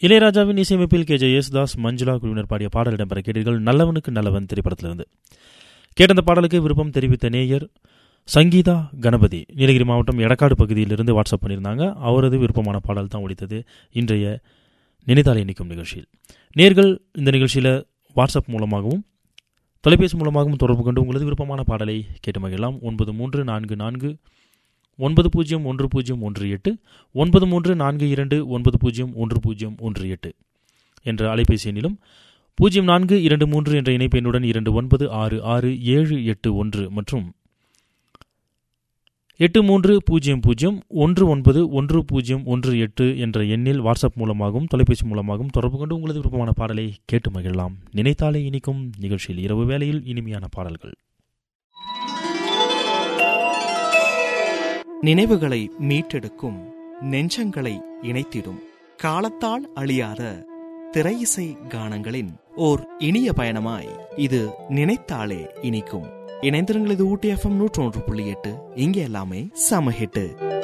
இளையராஜாவின் இசையமைப்பில் K J Yesudas Manjula குழுவினர் பாடிய பாடல் இடம்பெற கேட்டீர்கள் நல்லவனுக்கு நல்லவன் திரைப்படத்திலிருந்து கேட்ட அந்த பாடலுக்கு விருப்பம் தெரிவித்த நேயர் சங்கீதா கணபதி நீலகிரி மாவட்டம் எடக்காடு பகுதியிலிருந்து வாட்ஸ்அப் பண்ணியிருந்தாங்க அவரது விருப்பமான பாடல் தான் ஒழித்தது இன்றைய நினைத்தாலே நிற்கும் நிகழ்ச்சியில் நேர்கள் இந்த நிகழ்ச்சியில் வாட்ஸ்அப் மூலமாகவும் தொலைபேசி மூலமாகவும் தொடர்பு கொண்டு உங்களது விருப்பமான பாடலை கேட்டு மகிழலாம் ஒன்பது மூன்று நான்கு நான்கு ஒன்பது பூஜ்ஜியம் ஒன்று பூஜ்ஜியம் ஒன்று எட்டு ஒன்பது மூன்று நான்கு இரண்டு ஒன்பது பூஜ்ஜியம் ஒன்று பூஜ்ஜியம் ஒன்று எட்டு என்ற அலைபேசி எண்ணிலும் பூஜ்ஜியம் நான்கு இரண்டு மூன்று என்ற இணைப்பு எண்ணுடன் இரண்டு ஒன்பது ஆறு ஆறு ஏழு எட்டு ஒன்று மற்றும் எட்டு மூன்று பூஜ்ஜியம் பூஜ்ஜியம் ஒன்று ஒன்பது ஒன்று பூஜ்ஜியம் ஒன்று எட்டு என்ற எண்ணில் வாட்ஸ்அப் மூலமாகவும் தொலைபேசி மூலமாகவும் தொடர்பு கொண்டு உங்களது விருப்பமான பாடலை கேட்டு மகிழலாம் நினைத்தாலே இனிக்கும் நிகழ்ச்சியில் இரவு வேளையில் இனிமையான பாடல்கள் நினைவுகளை மீட்டெடுக்கும் நெஞ்சங்களை இணைத்திடும் காலத்தால் அழியாத திரையிசை கானங்களின் ஓர் இனிய பயணமாய் இது நினைத்தாலே இனிக்கும் இணைந்திருங்கள் இது ஊட்டி எஃப்எம் நூற்றொன்று புள்ளி எட்டு இங்கே எல்லாமே சம ஹிட்டு